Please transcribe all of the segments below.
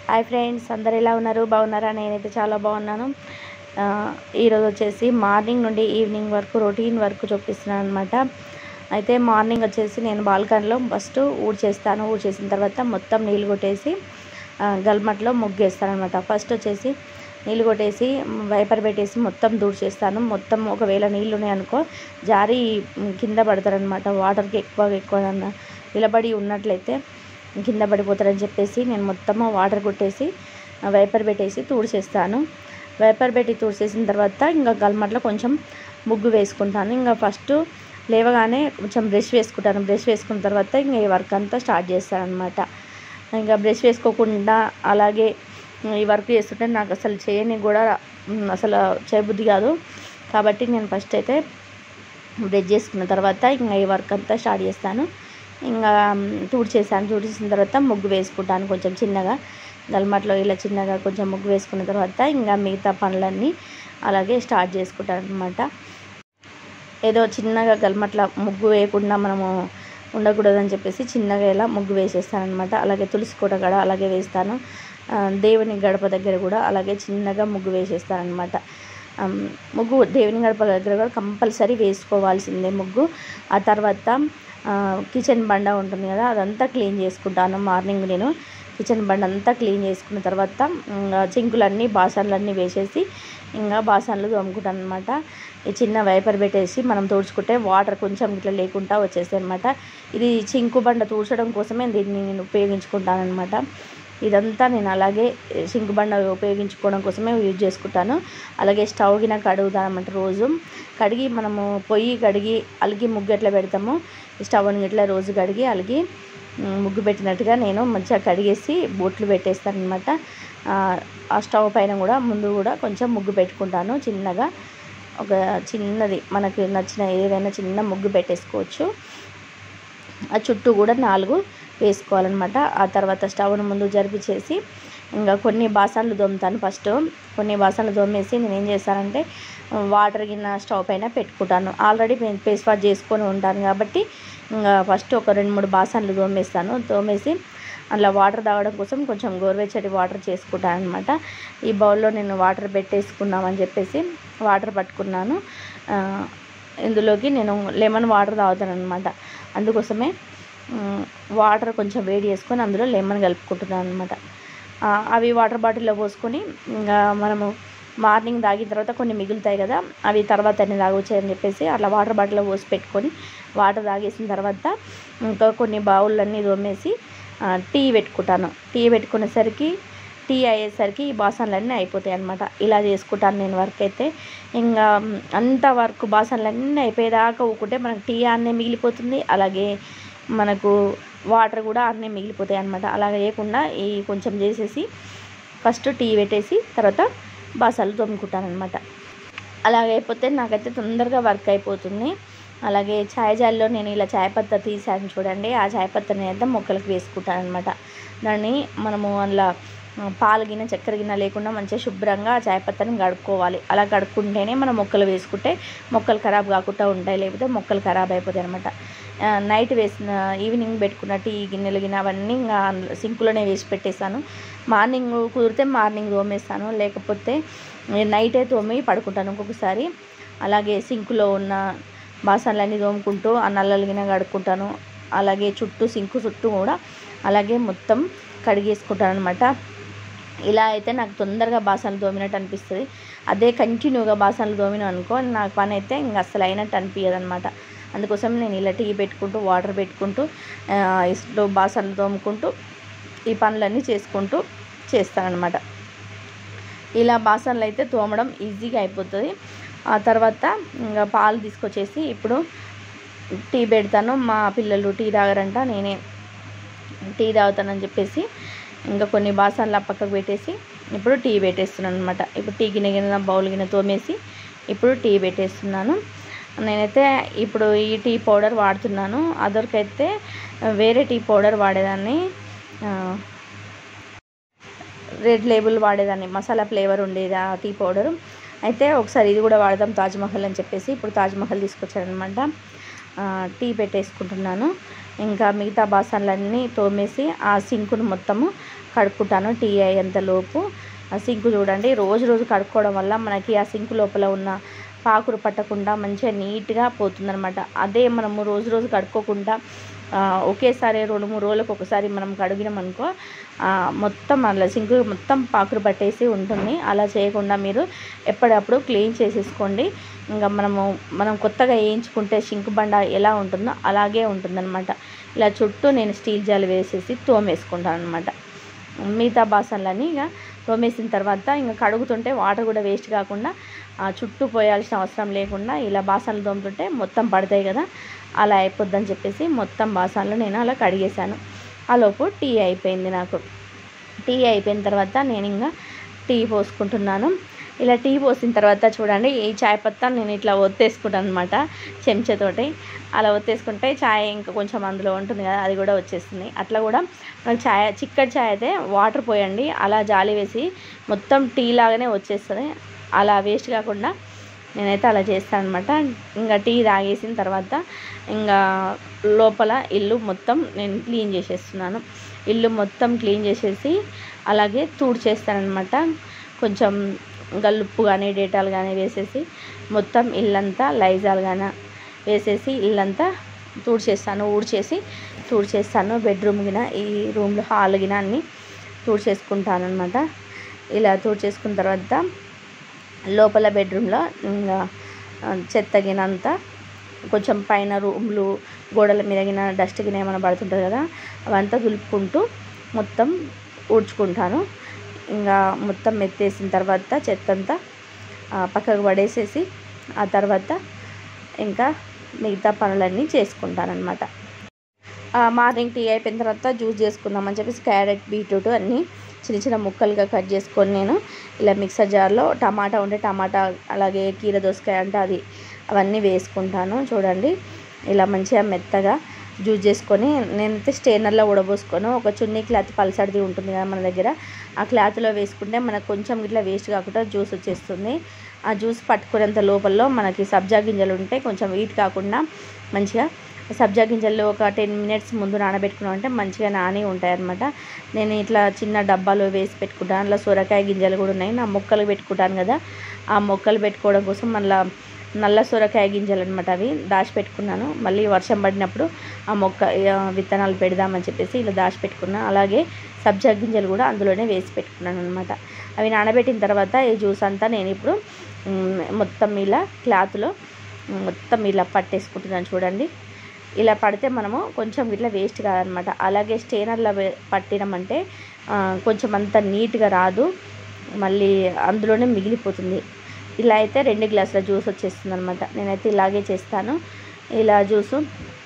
hi friends అందరు ఎలా ఉన్నారు బాగున్నారా నేనైతే చాలా బాగున్నాను ఆ, ఈరోజు వచ్చేసి మార్నింగ్ నుండి ఈవినింగ్ వరకు రొటీన్ వర్క్ చూపిస్తున్నాను అనమాట అయితే మార్నింగ్ వచ్చేసి నేను బాల్కనీలో ఫస్ట్ ఊడ్చేస్తాను ఊడ్చేసిన తర్వాత మొత్తం నీళ్ళు కొట్టేసి ఆ, గల్మట్లో ముగ్గేస్తాను అనమాట ఫస్ట్ వచ్చేసి నీళ్ళు కొట్టేసి వైపర్ పెట్టేసి మొత్తం దూడ్చేస్తాను మొత్తం ఒకవేళ నీళ్ళు ఉన్నాయనుకో జారి మ్, కింద పడతారనమాట వాటర్కి ఎక్కువ ఎక్కువ నిలబడి ఉన్నట్లయితే కింద పడిపోతారని చెప్పేసి నేను మొత్తము వాటర్ కొట్టేసి ఆ, వైపర్ పెట్టేసి తూడ్చేస్తాను వైపర్ పెట్టి తూడ్చేసిన తర్వాత ఇంకా గల్మట్లో కొంచెం ముగ్గు వేసుకుంటాను ఇంకా ఫస్ట్ లేవగానే కొంచెం బ్రష్ వేసుకుంటాను బ్రష్ వేసుకున్న తర్వాత ఇంకా ఈ వర్క్ అంతా స్టార్ట్ చేస్తాను అనమాట ఇంకా బ్రష్ వేసుకోకుండా అలాగే ఈ వర్క్ చేస్తుంటే నాకు అసలు చేయని కూడా మ్, అసలు చేయబుద్ధి కాదు కాబట్టి నేను ఫస్ట్ అయితే బ్రష్ చేసుకున్న తర్వాత ఇంకా ఈ వర్క్ అంతా స్టార్ట్ చేస్తాను ఇంకా చేశాను చేసిన తర్వాత ముగ్గు వేసుకుంటాను కొంచెం చిన్నగా గల్మట్లో ఇలా చిన్నగా కొంచెం ముగ్గు వేసుకున్న తర్వాత ఇంకా మిగతా పనులన్నీ అలాగే స్టార్ట్ చేసుకుంటాను అనమాట ఏదో చిన్నగా గల్మట్ల ముగ్గు వేయకుండా మనము ఉండకూడదని చెప్పేసి చిన్నగా ఇలా ముగ్గు వేసేస్తాను అనమాట అలాగే తులసి కోట కూడా అలాగే వేస్తాను ఆ, దేవుని గడప దగ్గర కూడా అలాగే చిన్నగా ముగ్గు వేసేస్తాను అనమాట ముగ్గు దేవుని గడప దగ్గర కూడా కంపల్సరీ వేసుకోవాల్సిందే ముగ్గు ఆ తర్వాత ఆ, కిచెన్ బండ ఉంటుంది కదా అదంతా క్లీన్ చేసుకుంటాను మార్నింగ్ నేను కిచెన్ బండ అంతా క్లీన్ చేసుకున్న తర్వాత ఇంకా చింకులన్నీ బాసన్లన్నీ వేసేసి ఇంకా బాసన్లు తోముకుంటాను అనమాట ఈ చిన్న వైపర్ పెట్టేసి మనం తుడుచుకుంటే వాటర్ కొంచెం ఇట్లా లేకుండా వచ్చేస్తాయి అనమాట ఇది చింకు బండ తుడచడం కోసమే దీన్ని నేను ఉపయోగించుకుంటాను అనమాట ఇదంతా నేను అలాగే సింకు బండ ఉపయోగించుకోవడం కోసమే యూజ్ చేసుకుంటాను అలాగే స్టవ్ గిన కడుగుతాను అనమాట రోజు కడిగి మనము పొయ్యి కడిగి అలిగి ముగ్గు ఎట్లా పెడతామో ఈ స్టవ్ని ఇట్లా రోజు కడిగి అలిగి ఉమ్, ముగ్గు పెట్టినట్టుగా నేను మంచిగా కడిగేసి బొట్లు పెట్టేస్తాను అనమాట ఆ స్టవ్ పైన కూడా ముందు కూడా కొంచెం ముగ్గు పెట్టుకుంటాను చిన్నగా ఒక చిన్నది మనకి నచ్చిన ఏదైనా చిన్న ముగ్గు పెట్టేసుకోవచ్చు ఆ చుట్టూ కూడా నాలుగు వేసుకోవాలన్నమాట ఆ తర్వాత స్టవ్ను ముందు జరిపించేసి ఇంకా కొన్ని బాసన్లు దోముతాను ఫస్ట్ కొన్ని బాసన్లు దోమేసి నేను ఏం చేస్తానంటే వాటర్ గిన్నె స్టవ్ పైన పెట్టుకుంటాను ఆల్రెడీ నేను ఫేస్ వాష్ చేసుకొని ఉంటాను కాబట్టి ఇంకా ఫస్ట్ ఒక రెండు మూడు బాసన్లు దోమేస్తాను దోమేసి అలా వాటర్ తాగడం కోసం కొంచెం గోరువెచ్చటి వాటర్ చేసుకుంటాను అనమాట ఈ బౌల్లో నేను వాటర్ పెట్టేసుకున్నామని చెప్పేసి వాటర్ పట్టుకున్నాను ఆ, ఇందులోకి నేను లెమన్ వాటర్ తాగుతాను అనమాట అందుకోసమే మ్, వాటర్ కొంచెం వేడి చేసుకొని అందులో లెమన్ కలుపుకుంటున్నాను అనమాట అవి వాటర్ బాటిల్లో పోసుకొని ఇంకా మనము మార్నింగ్ తాగిన తర్వాత కొన్ని మిగులుతాయి కదా అవి తర్వాత అన్ని తాగొచ్చు అని చెప్పేసి అట్లా వాటర్ బాటిల్లో పోసి పెట్టుకొని వాటర్ తాగేసిన తర్వాత ఇంకా కొన్ని బౌళ్ళన్నీ తోమేసి ఆ, టీ పెట్టుకుంటాను టీ పెట్టుకునేసరికి టీ అయ్యేసరికి ఈ బాసన్లన్నీ అయిపోతాయి అనమాట ఇలా చేసుకుంటాను నేను వర్క్ అయితే ఇంకా మ్, అంత వర్క్ బాసన్లన్నీ అయిపోయేదాకా ఊకుంటే మనకు టీ అన్నే మిగిలిపోతుంది అలాగే మనకు వాటర్ కూడా అన్నీ మిగిలిపోతాయి అనమాట అలా చేయకుండా ఈ కొంచెం చేసేసి ఫస్ట్ టీ పెట్టేసి తర్వాత బాసాలు తోముకుంటాను అనమాట అలాగైపోతే నాకైతే తొందరగా వర్క్ అయిపోతుంది అలాగే ఛాయ్ జాల్లో నేను ఇలా ఛాయ్ పత్త తీసాను చూడండి ఆ ఛాయ్ పత్తని అయితే మొక్కలకు వేసుకుంటాను అనమాట దాన్ని మనము అందులో ఆ, పాలు గిన్నె చక్కెర గిన్నె లేకుండా మంచిగా శుభ్రంగా ఆ ఛాయ్ పత్తని గడుక్కోవాలి అలా గడుక్కుంటేనే మనం మొక్కలు వేసుకుంటే మొక్కలు ఖరాబ్ కాకుండా ఉంటాయి లేకపోతే మొక్కలు ఖరాబ్ అయిపోతాయి అనమాట నైట్ వేసిన ఈవినింగ్ పెట్టుకున్న టీ గిన్నెలు గిన్నె అవన్నీ ఇంకా సింకులోనే వేసి పెట్టేస్తాను మార్నింగ్ కుదిరితే మార్నింగ్ తోమేస్తాను లేకపోతే నైటే తోమి పడుకుంటాను ఇంకొకసారి అలాగే సింకులో ఉన్న బాసనలన్నీ తోముకుంటూ ఆ నల్లలు గిన్నె కడుక్కుంటాను అలాగే చుట్టూ సింకు చుట్టూ కూడా అలాగే మొత్తం కడిగేసుకుంటాను అనమాట ఇలా అయితే నాకు తొందరగా బాసనలు తోమినట్టు అనిపిస్తుంది అదే కంటిన్యూగా బాసనలు తోమిన అనుకో నాకు పని అయితే ఇంకా అసలు అయినట్టు అనిపించదు అనమాట అందుకోసం నేను ఇలా టీ పెట్టుకుంటూ వాటర్ పెట్టుకుంటూ ఆ, ఇసులో బాసనలు తోముకుంటూ ఈ పనులన్నీ చేసుకుంటూ చేస్తానన్నమాట ఇలా బాసనలు అయితే తోమడం ఈజీగా అయిపోతుంది ఆ తర్వాత ఇంకా పాలు తీసుకొచ్చేసి ఇప్పుడు టీ పెడతాను మా పిల్లలు టీ తాగరంట నేనే టీ తాగుతానని చెప్పేసి ఇంకా కొన్ని బాసనలు ఆ పక్కకు పెట్టేసి ఇప్పుడు టీ పెట్టేస్తున్నాను అనమాట ఇప్పుడు టీ గిన్నె గిన్నె బౌల్ గిన్నె తోమేసి ఇప్పుడు టీ పెట్టేస్తున్నాను నేనైతే ఇప్పుడు ఈ టీ పౌడర్ వాడుతున్నాను అదొరకైతే వేరే టీ పౌడర్ వాడేదాన్ని ఆ, రెడ్ లేబుల్ వాడేదాన్ని మసాలా ఫ్లేవర్ ఉండేది ఆ టీ పౌడరు అయితే ఒకసారి ఇది కూడా వాడదాం తాజ్మహల్ అని చెప్పేసి ఇప్పుడు తాజ్మహల్ తీసుకొచ్చారనమాట టీ పెట్టేసుకుంటున్నాను ఇంకా మిగతా బాసనలన్నీ తోమేసి ఆ సింకును మొత్తము కడుక్కుంటాను టీ అయ్యేంత లోపు ఆ సింకు చూడండి రోజు రోజు కడుక్కోవడం వల్ల మనకి ఆ సింకు లోపల ఉన్న పాకురు పట్టకుండా మంచిగా నీట్గా పోతుందనమాట అదే మనము రోజు రోజు కడుక్కోకుండా ఆ, ఒకేసారి రెండు మూడు రోజులకు ఒకసారి మనం కడిగినాం అనుకో ఆ, మొత్తం అలా సింకు మొత్తం పాకురు పట్టేసి ఉంటుంది అలా చేయకుండా మీరు ఎప్పటికప్పుడు క్లీన్ చేసేసుకోండి ఇంకా మనము మనం కొత్తగా వేయించుకుంటే సింకు బండ ఎలా ఉంటుందో అలాగే ఉంటుందన్నమాట ఇలా చుట్టూ నేను స్టీల్ జాలి వేసేసి తోమేసుకుంటాను అనమాట మిగతా బాసనలన్నీ ఇక తోమేసిన తర్వాత ఇంకా కడుగుతుంటే వాటర్ కూడా వేస్ట్ కాకుండా ఆ చుట్టూ పోయాల్సిన అవసరం లేకుండా ఇలా బాసనలు తోముతుంటే మొత్తం పడతాయి కదా అలా అయిపోద్దని చెప్పేసి మొత్తం బాసనలు నేను అలా కడిగేశాను ఆ లోపు టీ అయిపోయింది నాకు టీ అయిపోయిన తర్వాత నేను ఇంకా టీ పోసుకుంటున్నాను ఇలా టీ పోసిన తర్వాత చూడండి ఈ చాయ్ పత్తా నేను ఇట్లా ఒత్తేసుకుంటాను అనమాట చెంచాతోటి అలా ఒత్తేసుకుంటే చాయ్ ఇంకా కొంచెం అందులో ఉంటుంది కదా అది కూడా వచ్చేస్తుంది అట్లా కూడా మనకి చాయ్ చిక్కటి చాయ్ అయితే వాటర్ పోయండి అలా జాలి వేసి మొత్తం టీ లాగానే వచ్చేస్తుంది అలా వేస్ట్ కాకుండా నేనైతే అలా చేస్తాను అనమాట ఇంకా టీ తాగేసిన తర్వాత ఇంకా లోపల ఇల్లు మొత్తం నేను క్లీన్ చేసేస్తున్నాను ఇల్లు మొత్తం క్లీన్ చేసేసి అలాగే తూడ్చేస్తానమాట కొంచెం గల్లుప్పు కానీ డేటాలు కానీ వేసేసి మొత్తం ఇల్లంతా లైజాల్ కానీ వేసేసి ఇల్లంతా తూడ్చేస్తాను ఊడ్చేసి తూడ్చేస్తాను బెడ్రూమ్ గిన ఈ రూమ్లో హాల్ గిన అన్నీ తూడ్చేసుకుంటాను అనమాట ఇలా తూడ్చేసుకున్న తర్వాత లోపల బెడ్రూమ్లో ఇంకా ఆ, చెత్త గిన అంతా కొంచెం పైన రూమ్లు గోడల మీద గిన డస్ట్ గిన ఏమైనా పడుతుంటుంది కదా అవంతా దులుపుకుంటూ మొత్తం ఊడ్చుకుంటాను ఇంకా మొత్తం మెత్తేసిన తర్వాత చెత్త అంతా ఆ, పక్కకు పడేసేసి ఆ తర్వాత ఇంకా మిగతా పనులన్నీ చేసుకుంటానన్నమాట మార్నింగ్ టీ అయిపోయిన తర్వాత జ్యూస్ చేసుకుందామని చెప్పేసి క్యారెట్ బీట్రూట్ అన్నీ చిన్న చిన్న ముక్కలుగా కట్ చేసుకొని నేను ఇలా మిక్సర్ జార్లో టమాటా ఉంటే టమాటా అలాగే కీర దోసకాయ అంటే అది అవన్నీ వేసుకుంటాను చూడండి ఇలా మంచిగా మెత్తగా జ్యూస్ చేసుకొని నేనైతే స్టేనర్లో ఉడబోసుకొని ఒక చున్నీ క్లాత్ పల్సడిది ఉంటుంది కదా మన దగ్గర ఆ క్లాత్లో వేసుకుంటే మనకు కొంచెం ఇట్లా వేస్ట్ కాకుండా జ్యూస్ వచ్చేస్తుంది ఆ జ్యూస్ పట్టుకునేంత లోపల మనకి సబ్జా గింజలు ఉంటే కొంచెం వీట్ కాకుండా మంచిగా సబ్జా గింజల్లో ఒక టెన్ మినిట్స్ ముందు నానబెట్టుకున్నాం అంటే మంచిగా నాని ఉంటాయి అనమాట నేను ఇట్లా చిన్న డబ్బాలో వేసి పెట్టుకుంటాను అందులో సొరకాయ గింజలు కూడా ఉన్నాయి నా మొక్కలు పెట్టుకుంటాను కదా ఆ మొక్కలు పెట్టుకోవడం కోసం మళ్ళీ నల్ల సొరకాయ గింజలు అనమాట అవి దాచిపెట్టుకున్నాను మళ్ళీ వర్షం పడినప్పుడు ఆ మొక్క ఆ, విత్తనాలు పెడదామని చెప్పేసి ఇలా దాచిపెట్టుకున్నాను అలాగే సబ్జా గింజలు కూడా అందులోనే వేసి పెట్టుకున్నాను అనమాట అవి నానబెట్టిన తర్వాత ఈ జ్యూస్ అంతా నేను ఇప్పుడు మ్, మొత్తం ఇలా క్లాత్లో మొత్తం ఇలా పట్టేసుకుంటున్నాను చూడండి ఇలా పడితే మనము కొంచెం ఇట్లా వేస్ట్ కాదనమాట అలాగే స్టేనర్లో వే- పట్టినామంటే ఆ, కొంచెం అంత నీట్గా రాదు మళ్ళీ అందులోనే మిగిలిపోతుంది ఇలా అయితే రెండు గ్లాసుల జ్యూస్ వచ్చేస్తుంది అనమాట నేనైతే ఇలాగే చేస్తాను ఇలా జ్యూసు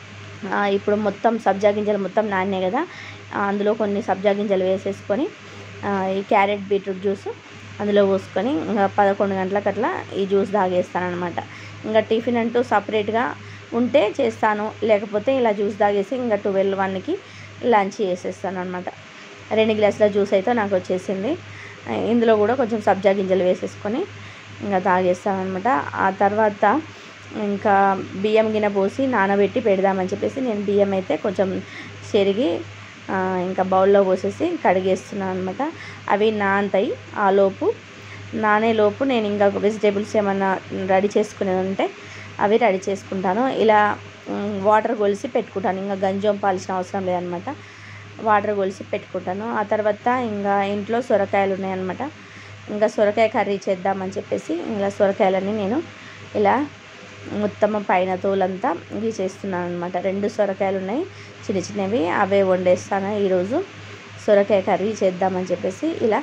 ఆ, ఇప్పుడు మొత్తం సబ్జా గింజలు మొత్తం నానే కదా ఆ, అందులో కొన్ని సబ్జా గింజలు వేసేసుకొని ఆ, ఈ క్యారెట్ బీట్రూట్ జ్యూస్ అందులో పోసుకొని ఇంకా పదకొండు గంటలకు అట్లా ఈ జ్యూస్ తాగేస్తాను అనమాట ఇంకా టిఫిన్ అంటూ సపరేట్గా ఉంటే చేస్తాను లేకపోతే ఇలా జ్యూస్ తాగేసి ఇంకా ట్వెల్వ్ వన్కి లంచ్ చేసేస్తాను అనమాట రెండు గ్లాసుల జ్యూస్ అయితే నాకు వచ్చేసింది ఆ, ఇందులో కూడా కొంచెం సబ్జా గింజలు వేసేసుకొని ఇంకా తాగేస్తాను అనమాట ఆ తర్వాత ఇంకా బియ్యం గిన్నె పోసి నానబెట్టి పెడదామని చెప్పేసి నేను బియ్యం అయితే కొంచెం చెరిగి ఆ, ఇంకా బౌల్లో పోసేసి కడిగేస్తున్నాను అనమాట అవి నానతాయి ఆ లోపు నానే లోపు నేను ఇంకా వెజిటేబుల్స్ ఏమన్నా రెడీ చేసుకునేది ఉంటే అవి రెడీ చేసుకుంటాను ఇలా మ్, వాటర్ కొలిసి పెట్టుకుంటాను ఇంకా గంజం పాల్సిన అవసరం లేదనమాట వాటర్ కొలిసి పెట్టుకుంటాను ఆ తర్వాత ఇంకా ఇంట్లో సొరకాయలు ఉన్నాయన్నమాట ఇంకా సొరకాయ కర్రీ చేద్దామని చెప్పేసి ఇలా సొరకాయలన్నీ నేను ఇలా మొత్తం పైన తోలంతా గీచేస్తున్నాను అనమాట రెండు సొరకాయలు ఉన్నాయి చిన్న చిన్నవి అవే వండేస్తాను ఈరోజు సొరకాయ కర్రీ చేద్దామని చెప్పేసి ఇలా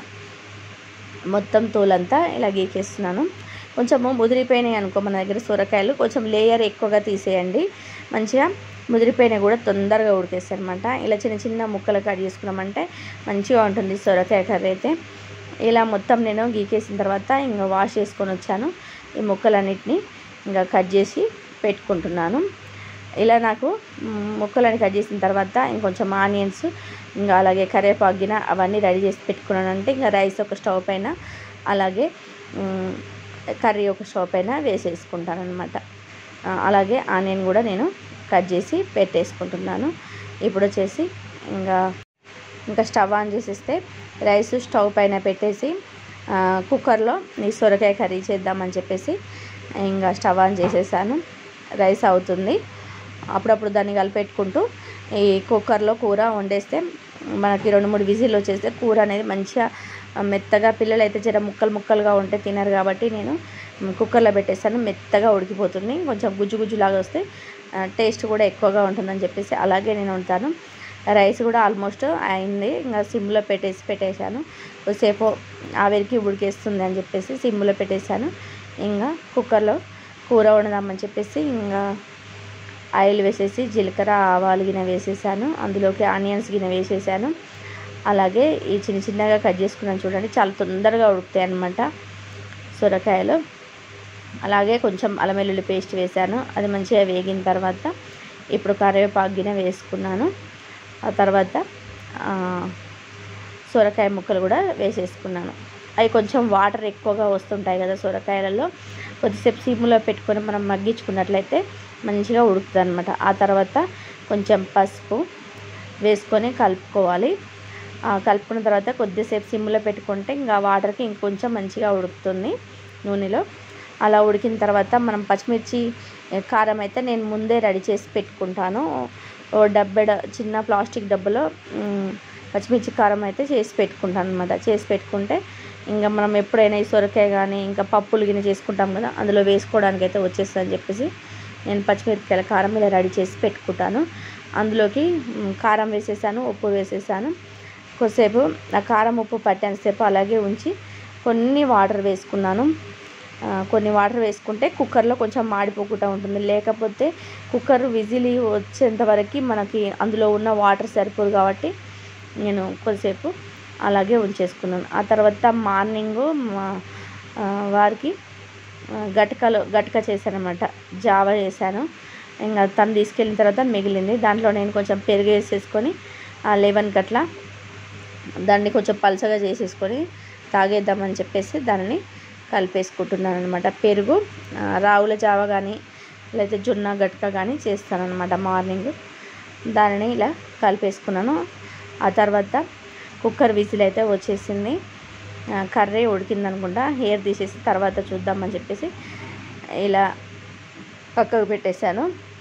మొత్తం తోలంతా ఇలా గీకేస్తున్నాను కొంచెము ముదిరిపోయినాయి అనుకో మన దగ్గర సొరకాయలు కొంచెం లేయర్ ఎక్కువగా తీసేయండి మంచిగా ముదిరిపోయినాయి కూడా తొందరగా ఉడికేస్తాయి అనమాట ఇలా చిన్న చిన్న ముక్కలు కట్ చేసుకున్నామంటే మంచిగా ఉంటుంది సొరకాయ కర్రీ అయితే ఇలా మొత్తం నేను గీకేసిన తర్వాత ఇంకా వాష్ చేసుకొని వచ్చాను ఈ ముక్కలన్నిటిని ఇంకా కట్ చేసి పెట్టుకుంటున్నాను ఇలా నాకు మ్, ముక్కలని కట్ చేసిన తర్వాత ఇంకొంచెం ఆనియన్స్ ఇంకా అలాగే కరివేపాకు గిన అవన్నీ రెడీ చేసి పెట్టుకున్నాను అంటే ఇంకా రైస్ ఒక స్టవ్ పైన అలాగే మ్, కర్రీ ఒక స్టవ్ పైన వేసేసుకుంటాను అనమాట అలాగే ఆనియన్ కూడా నేను కట్ చేసి పెట్టేసుకుంటున్నాను ఇప్పుడు వచ్చేసి ఇంకా ఇంకా స్టవ్ ఆన్ చేసేస్తే రైస్ స్టవ్ పైన పెట్టేసి ఆ, కుక్కర్లో ఈ సొరకాయ కర్రీ చేద్దామని చెప్పేసి ఇంకా స్టవ్ ఆన్ చేసేసాను రైస్ అవుతుంది అప్పుడప్పుడు దాన్ని కలిపెట్టుకుంటూ ఈ కుక్కర్లో కూర వండేస్తే మనకి రెండు మూడు విజిల్ వచ్చేస్తే కూర అనేది మంచిగా మెత్తగా పిల్లలు అయితే జర ముక్కలు ముక్కలుగా ఉంటే తినరు కాబట్టి నేను కుక్కర్లో పెట్టేస్తాను మెత్తగా ఉడికిపోతుంది కొంచెం గుజ్జు గుజ్జులాగా వస్తే ఆ, టేస్ట్ కూడా ఎక్కువగా ఉంటుందని చెప్పేసి అలాగే నేను ఉంటాను రైస్ కూడా ఆల్మోస్ట్ అయింది ఇంకా సిమ్లో పెట్టేసి పెట్టేశాను కొద్దిసేపు ఆవిరికి ఉడికేస్తుంది అని చెప్పేసి సిమ్లో పెట్టేశాను ఇంకా కుక్కర్లో కూర వండుదామని చెప్పేసి ఇంకా ఆయిల్ వేసేసి జీలకర్ర ఆవాలు గిన్నె వేసేసాను అందులోకి ఆనియన్స్ గిన్నె వేసేసాను అలాగే ఈ చిన్న చిన్నగా కట్ చేసుకున్నాను చూడండి చాలా తొందరగా ఉడుకుతాయి అన్నమాట సొరకాయలు అలాగే కొంచెం అల్లం వెల్లుల్లి పేస్ట్ వేసాను అది మంచిగా వేగిన తర్వాత ఇప్పుడు కరివేపాకు గిన్నె వేసుకున్నాను ఆ తర్వాత ఆ, సొరకాయ ముక్కలు కూడా వేసేసుకున్నాను అవి కొంచెం వాటర్ ఎక్కువగా వస్తుంటాయి కదా సొరకాయలలో కొద్దిసేపు సిమ్లో పెట్టుకొని మనం మగ్గించుకున్నట్లయితే మంచిగా ఉడుకుతుంది అనమాట ఆ తర్వాత కొంచెం పసుపు వేసుకొని కలుపుకోవాలి ఆ, కలుపుకున్న తర్వాత కొద్దిసేపు సిమ్లో పెట్టుకుంటే ఇంకా వాటర్కి ఇంకొంచెం మంచిగా ఉడుకుతుంది నూనెలో అలా ఉడికిన తర్వాత మనం పచ్చిమిర్చి ఏ, కారం అయితే నేను ముందే రెడీ చేసి పెట్టుకుంటాను ఓ డబ్బెడ చిన్న ప్లాస్టిక్ డబ్బాలో మ్, పచ్చిమిర్చి కారం అయితే చేసి పెట్టుకుంటాను అనమాట చేసి పెట్టుకుంటే ఇంకా మనం ఎప్పుడైనా ఈ సొరకాయ కానీ ఇంకా పప్పులు గిన్నె చేసుకుంటాం కదా అందులో వేసుకోవడానికి అయితే వచ్చేస్తుంది అని చెప్పేసి నేను పచ్చిమిరపకాయల కారం ఇలా రెడీ చేసి పెట్టుకుంటాను అందులోకి మ్, కారం వేసేసాను ఉప్పు వేసేసాను కొద్దిసేపు ఆ కారం ఉప్పు పట్టేంతసేపు అలాగే ఉంచి కొన్ని వాటర్ వేసుకున్నాను ఆ, కొన్ని వాటర్ వేసుకుంటే కుక్కర్లో కొంచెం మాడిపోకుండా ఉంటుంది లేకపోతే కుక్కర్ విజిల్ వచ్చేంత వరకు మనకి అందులో ఉన్న వాటర్ సరిపోదు కాబట్టి నేను కొద్దిసేపు అలాగే ఉంచేసుకున్నాను ఆ తర్వాత మార్నింగ్ మా ఆ, వారికి ఆ, గటకలో గటక చేశానమాట జావా చేశాను ఇంకా తను తీసుకెళ్ళిన తర్వాత మిగిలింది దాంట్లో నేను కొంచెం పెరుగు వేసేసుకొని ఆ లెవెన్ గట్ల దాన్ని కొంచెం పలచగా చేసేసుకొని తాగేద్దామని చెప్పేసి దానిని కలిపేసుకుంటున్నాను అనమాట పెరుగు ఆ, రావుల జావ కానీ లేకపోతే జొన్న గట్క కానీ చేస్తానన్నమాట మార్నింగ్ దానిని ఇలా కలిపేసుకున్నాను ఆ తర్వాత కుక్కర్ విజిల్ అయితే వచ్చేసింది ఆ, కర్రీ ఉడికింది అనుకుంటా హెయిర్ తీసేసి తర్వాత చూద్దామని చెప్పేసి ఇలా పక్కకు పెట్టేశాను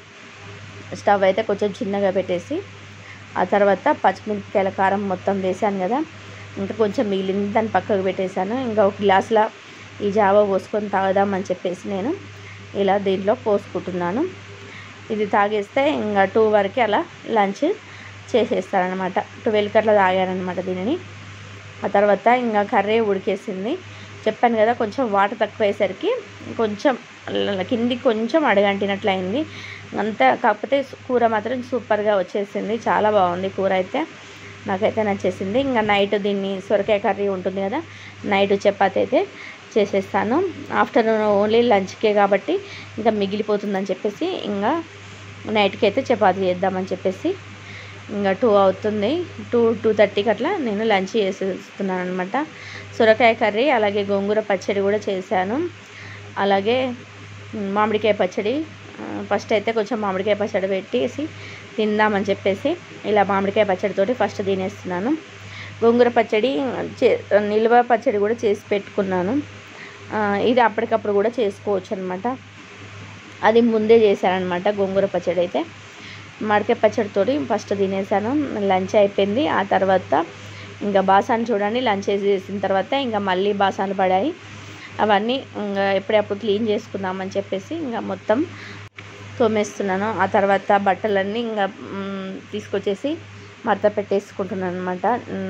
స్టవ్ అయితే కొంచెం చిన్నగా పెట్టేసి ఆ తర్వాత పచ్చిమిరపకాయల కారం మొత్తం వేసాను కదా ఇంకా కొంచెం మిగిలింది దాన్ని పక్కకు పెట్టేశాను ఇంకా ఒక గ్లాసుల ఈ జావా పోసుకొని తాగుదామని చెప్పేసి నేను ఇలా దీంట్లో పోసుకుంటున్నాను ఇది తాగేస్తే ఇంకా టూ వరకు అలా లంచ్ చేసేస్తారనమాట ట్వెల్వ్కి అట్లా తాగానమాట దీనిని ఆ తర్వాత ఇంకా కర్రీ ఉడికేసింది చెప్పాను కదా కొంచెం వాటర్ తక్కువ అయ్యేసరికి కొంచెం ల- కిందికి కొంచెం అడగంటినట్లు అయింది అంతా కాకపోతే సు- కూర మాత్రం సూపర్గా వచ్చేసింది చాలా బాగుంది కూర అయితే నాకైతే నచ్చేసింది ఇంకా నైట్ దీన్ని సొరకాయ కర్రీ ఉంటుంది కదా నైట్ చపాతి అయితే చేసేస్తాను ఆఫ్టర్నూన్ ఓన్లీ లంచ్కే కాబట్టి ఇంకా మిగిలిపోతుందని చెప్పేసి ఇంకా నైట్కి అయితే చపాతి చేద్దామని చెప్పేసి ఇంకా టూ అవుతుంది టూ టూ థర్టీకి అట్లా నేను లంచ్ చేసేస్తున్నాను అనమాట సొరకాయ కర్రీ అలాగే గోంగూర పచ్చడి కూడా చేశాను అలాగే మ్, మామిడికాయ పచ్చడి ఆ, ఫస్ట్ అయితే కొంచెం మామిడికాయ పచ్చడి పెట్టేసి తిందామని చెప్పేసి ఇలా మామిడికాయ పచ్చడితోటి ఫస్ట్ తినేస్తున్నాను గోంగూర పచ్చడి చే నిల్వ పచ్చడి కూడా చేసి పెట్టుకున్నాను ఆ, ఇది అప్పటికప్పుడు కూడా చేసుకోవచ్చు అనమాట అది ముందే చేశానమాట గోంగూర పచ్చడి అయితే మామిడికాయ పచ్చడితోటి ఫస్ట్ తినేసాను లంచ్ అయిపోయింది ఆ తర్వాత ఇంకా బాసాన్ని చూడండి లంచ్ చేసిన తర్వాత ఇంకా మళ్ళీ బాసాలు పడాయి అవన్నీ ఇంకా ఎప్పుడప్పుడు క్లీన్ చేసుకుందామని చెప్పేసి ఇంకా మొత్తం తోమేస్తున్నాను ఆ తర్వాత బట్టలన్నీ ఇంకా మ్, తీసుకొచ్చేసి మడత పెట్టేసుకుంటున్నాను అనమాట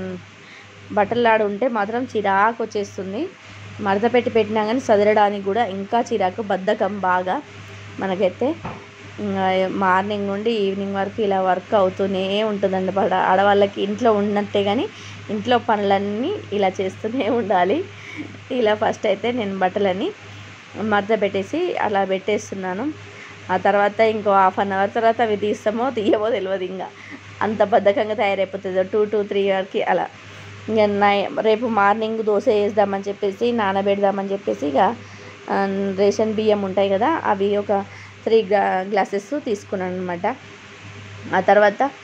బట్టలు ఆడ ఉంటే మాత్రం చిరాకు వచ్చేస్తుంది మడత పెట్టి పెట్టినా కానీ సదరడానికి కూడా ఇంకా చిరాకు బద్ధకం బాగా మనకైతే ఇంకా మార్నింగ్ నుండి ఈవినింగ్ వరకు ఇలా వర్క్ అవుతూనే ఉంటుందండి పడ ఆడవాళ్ళకి ఇంట్లో ఉన్నట్టే కానీ ఇంట్లో పనులన్నీ ఇలా చేస్తూనే ఉండాలి ఇలా ఫస్ట్ అయితే నేను బట్టలని మడత పెట్టేసి అలా పెట్టేస్తున్నాను ఆ తర్వాత ఇంకో హాఫ్ అన్ అవర్ తర్వాత అవి తీస్తామో తీయమో తెలియదు ఇంకా అంత బద్ధకంగా తయారైపోతుంది టూ టూ త్రీ వరకు అలా ఇంకా నై రేపు మార్నింగ్ దోశ వేద్దామని చెప్పేసి నానబెడదామని చెప్పేసి ఇక ఆ, రేషన్ బియ్యం ఉంటాయి కదా అవి ఒక త్రీ గ్లా గ్లాసెస్ తీసుకున్నాను అనమాట ఆ తర్వాత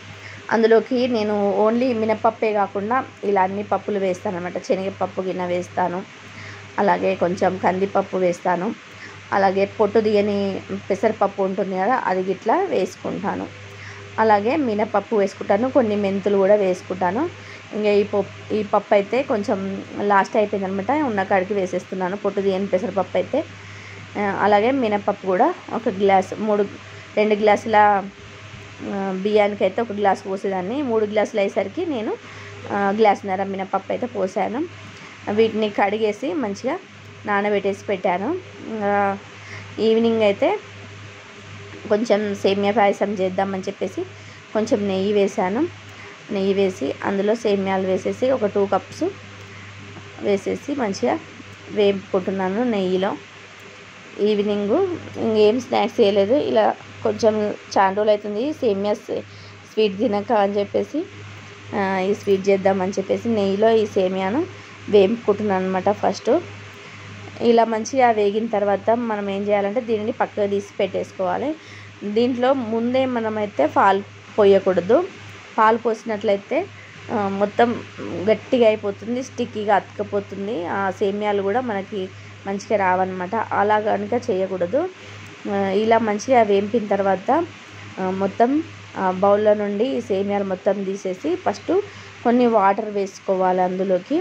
అందులోకి నేను ఓన్లీ మినపప్పే కాకుండా ఇలా అన్ని పప్పులు వేస్తాను అనమాట శనగపప్పు గిన్నె వేస్తాను అలాగే కొంచెం కందిపప్పు వేస్తాను అలాగే పొట్టు దిగని పెసరపప్పు ఉంటుంది కదా అది గిట్లా వేసుకుంటాను అలాగే మినపప్పు వేసుకుంటాను కొన్ని మెంతులు కూడా వేసుకుంటాను ఇంకా ఈ పప్పు ఈ పప్పు అయితే కొంచెం లాస్ట్ అయిపోయింది అనమాట ఉన్న కాడికి వేసేస్తున్నాను పొట్టు దిగని పెసరపప్పు అయితే ఆ, అలాగే మినపప్పు కూడా ఒక గ్లాస్ మూడు రెండు గ్లాసుల ఆ, బియ్యానికి అయితే ఒక గ్లాస్ పోసేదాన్ని మూడు గ్లాసులు అయ్యేసరికి నేను ఆ, గ్లాసున్నర మినపప్పు అయితే పోసాను వీటిని కడిగేసి మంచిగా నానబెట్టేసి పెట్టాను ఆ, ఈవినింగ్ అయితే కొంచెం సేమియా పాయసం చేద్దామని చెప్పేసి కొంచెం నెయ్యి వేసాను నెయ్యి వేసి అందులో సేమియాలు వేసేసి ఒక టూ కప్స్ వేసేసి మంచిగా వేపుకుంటున్నాను నెయ్యిలో ఈవినింగ్ ఇంకేం స్నాక్స్ చేయలేదు ఇలా కొంచెం చాలా రోజులు అవుతుంది సేమియా స్వీ- స్వీట్ తినక అని చెప్పేసి ఆ, ఈ స్వీట్ చేద్దామని చెప్పేసి నెయ్యిలో ఈ సేమియాను వేపుకుంటున్నాను అనమాట ఫస్ట్ ఇలా మంచిగా వేగిన తర్వాత మనం ఏం చేయాలంటే దీనిని పక్కకు తీసి పెట్టేసుకోవాలి దీంట్లో ముందే మనమైతే పాలు పోయకూడదు పాలు పోసినట్లయితే ఆ, మొత్తం గట్టిగా అయిపోతుంది స్టిక్కీగా అతుకపోతుంది ఆ సేమియాలు కూడా మనకి మంచిగా రావన్నమాట అలా కనుక చేయకూడదు ఆ, ఇలా మంచిగా వేంపిన తర్వాత ఆ, మొత్తం ఆ, బౌల్లో నుండి ఈ సేమియాలు మొత్తం తీసేసి ఫస్ట్ కొన్ని వాటర్ వేసుకోవాలి అందులోకి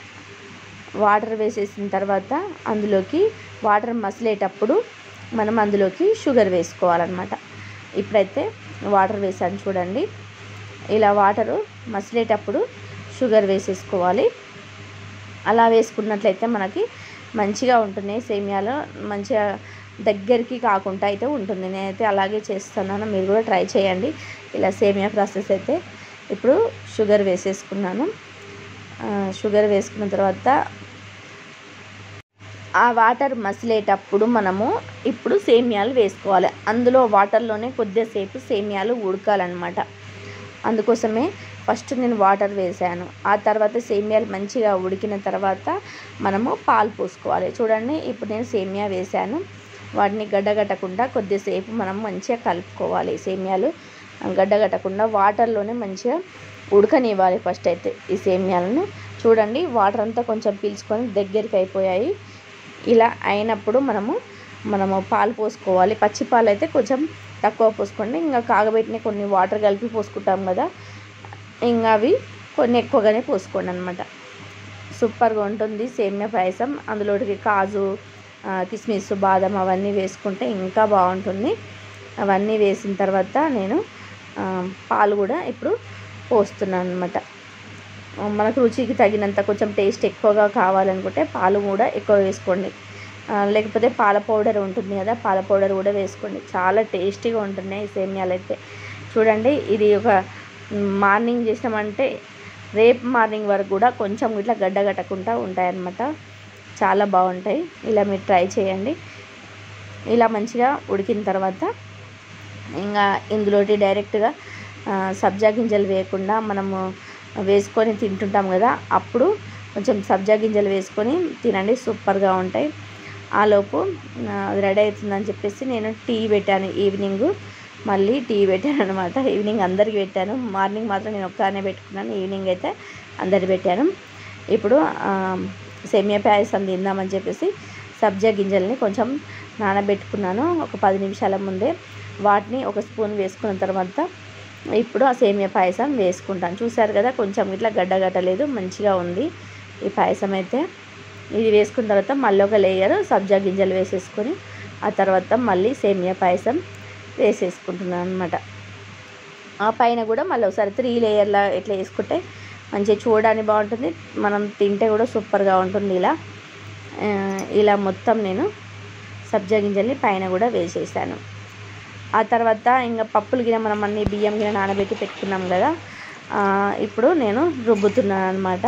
వాటర్ వేసేసిన తర్వాత అందులోకి వాటర్ మసిలేటప్పుడు మనం అందులోకి షుగర్ వేసుకోవాలన్నమాట ఇప్పుడైతే వాటర్ వేసాను చూడండి ఇలా వాటరు మసిలేటప్పుడు షుగర్ వేసేసుకోవాలి అలా వేసుకున్నట్లయితే మనకి మంచిగా ఉంటున్నాయి సేమియాలు మంచిగా దగ్గరికి కాకుండా అయితే ఉంటుంది నేనైతే అలాగే చేస్తున్నాను మీరు కూడా ట్రై చేయండి ఇలా సేమియా ప్రాసెస్ అయితే ఇప్పుడు షుగర్ వేసేసుకున్నాను ఆ, షుగర్ వేసుకున్న తర్వాత ఆ వాటర్ మసిలేటప్పుడు మనము ఇప్పుడు సేమియాలు వేసుకోవాలి అందులో వాటర్లోనే కొద్దిసేపు సేమియాలు ఉడకాలన్నమాట అందుకోసమే ఫస్ట్ నేను వాటర్ వేసాను ఆ తర్వాత సేమియాలు మంచిగా ఉడికిన తర్వాత మనము పాలు పోసుకోవాలి చూడండి ఇప్పుడు నేను సేమియా వేసాను వాటిని గడ్డగట్టకుండా కొద్దిసేపు మనం మంచిగా కలుపుకోవాలి సేమియాలు గడ్డగట్టకుండా వాటర్లోనే మంచిగా ఉడకనివ్వాలి ఫస్ట్ అయితే ఈ సేమియాలను చూడండి వాటర్ అంతా కొంచెం పీల్చుకొని దగ్గరికి అయిపోయాయి ఇలా అయినప్పుడు మనము మనము పాలు పోసుకోవాలి పచ్చి పాలు అయితే కొంచెం తక్కువ పోసుకోండి ఇంకా కాగబెట్టిన కొన్ని వాటర్ కలిపి పోసుకుంటాం కదా ఇంకా అవి కొన్ని ఎక్కువగానే పోసుకోండి అనమాట సూపర్గా ఉంటుంది సేమియా పాయసం అందులోకి కాజు ఆ, కిస్మిస్ బాదం అవన్నీ వేసుకుంటే ఇంకా బాగుంటుంది అవన్నీ వేసిన తర్వాత నేను ఆ, పాలు కూడా ఇప్పుడు పోస్తున్నాను అనమాట మనకు రుచికి తగినంత కొంచెం టేస్ట్ ఎక్కువగా కావాలనుకుంటే పాలు కూడా ఎక్కువ వేసుకోండి ఆ, లేకపోతే పాల పౌడర్ ఉంటుంది కదా పాల పౌడర్ కూడా వేసుకోండి చాలా టేస్టీగా ఉంటున్నాయి ఈ సేమియాలు అయితే చూడండి ఇది ఒక మార్నింగ్ చేసినామంటే రేపు మార్నింగ్ వరకు కూడా కొంచెం ఇట్లా గడ్డ కట్టకుండా ఉంటాయన్నమాట చాలా బాగుంటాయి ఇలా మీరు ట్రై చేయండి ఇలా మంచిగా ఉడికిన తర్వాత ఇంకా ఇందులోటి డైరెక్ట్గా ఆ, సబ్జా గింజలు వేయకుండా మనము వేసుకొని తింటుంటాం కదా అప్పుడు కొంచెం సబ్జా గింజలు వేసుకొని తినండి సూపర్గా ఉంటాయి ఆలోపు ఆ, అది రెడీ అవుతుందని చెప్పేసి నేను టీ పెట్టాను ఈవినింగ్ మళ్ళీ టీ పెట్టాను అనమాట ఈవినింగ్ అందరికి పెట్టాను మార్నింగ్ మాత్రం నేను ఒక్కనే పెట్టుకున్నాను ఈవినింగ్ అయితే అందరికి పెట్టాను ఇప్పుడు ఆ, సేమియా పాయసం తిందామని చెప్పేసి సబ్జా గింజల్ని కొంచెం నానబెట్టుకున్నాను ఒక పది నిమిషాల ముందే వాటిని ఒక స్పూన్ వేసుకున్న తర్వాత ఇప్పుడు ఆ సేమియా పాయసం వేసుకుంటాను చూసారు కదా కొంచెం ఇట్లా గడ్డగట్టలేదు మంచిగా ఉంది ఈ పాయసం అయితే ఇది వేసుకున్న తర్వాత మళ్ళీ ఒక లేయర్ సబ్జా గింజలు వేసేసుకొని ఆ తర్వాత మళ్ళీ సేమియా పాయసం వేసేసుకుంటున్నాను అనమాట ఆ పైన కూడా మళ్ళీ ఒకసారి త్రీ లేయర్లా ఇట్లా వేసుకుంటే మంచిగా చూడడానికి బాగుంటుంది మనం తింటే కూడా సూపర్గా ఉంటుంది ఇలా ఆ, ఇలా మొత్తం నేను సబ్జా గింజల్ని పైన కూడా వేసేసాను ఆ తర్వాత ఇంకా పప్పులు గిన మనం అన్ని బియ్యం గిన నానబెట్టి పెట్టుకున్నాం కదా ఆ, ఇప్పుడు నేను రుబ్బుతున్నాను అనమాట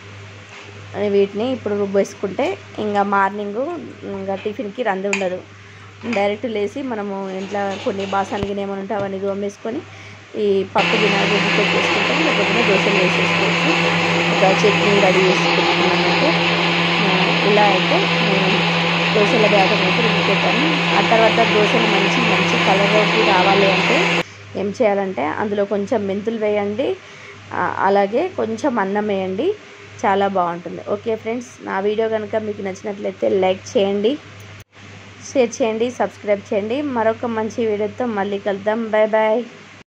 వీటిని ఇప్పుడు రుబ్బేసుకుంటే ఇంకా మార్నింగ్ ఇంకా టిఫిన్కి రంది ఉండదు డైరెక్ట్ లేచి మనము ఇంట్లో కొన్ని బాసాలు గిన ఏమైనా ఉంటే అవన్నీ దోమేసుకొని ఈ పప్పు గిన రుబ్బు పెట్టేసుకుంటే ఇంకా పొద్దున దోశలు వేసేసుకోవచ్చు ఒక చట్నీ రెడీ చేసి పెట్టుకున్నానంటే ఆ, ఇలా అయితే నేను దోశల బ్యాటర్ అయితే రుబ్బి పెట్టాను ఆ తర్వాత దోశలు మంచి మంచి కలర్లోకి రావాలి అంటే ఏం చేయాలంటే అందులో కొంచెం మెంతులు వేయండి ఆ, అలాగే కొంచెం అన్నం వేయండి చాలా బాగుంటుంది ఓకే ఫ్రెండ్స్ నా వీడియో కనుక మీకు నచ్చినట్లయితే లైక్ చేయండి షేర్ చేయండి సబ్స్క్రైబ్ చేయండి మరొక మంచి వీడియోతో మళ్ళీ కలుద్దాం బాయ్ బాయ్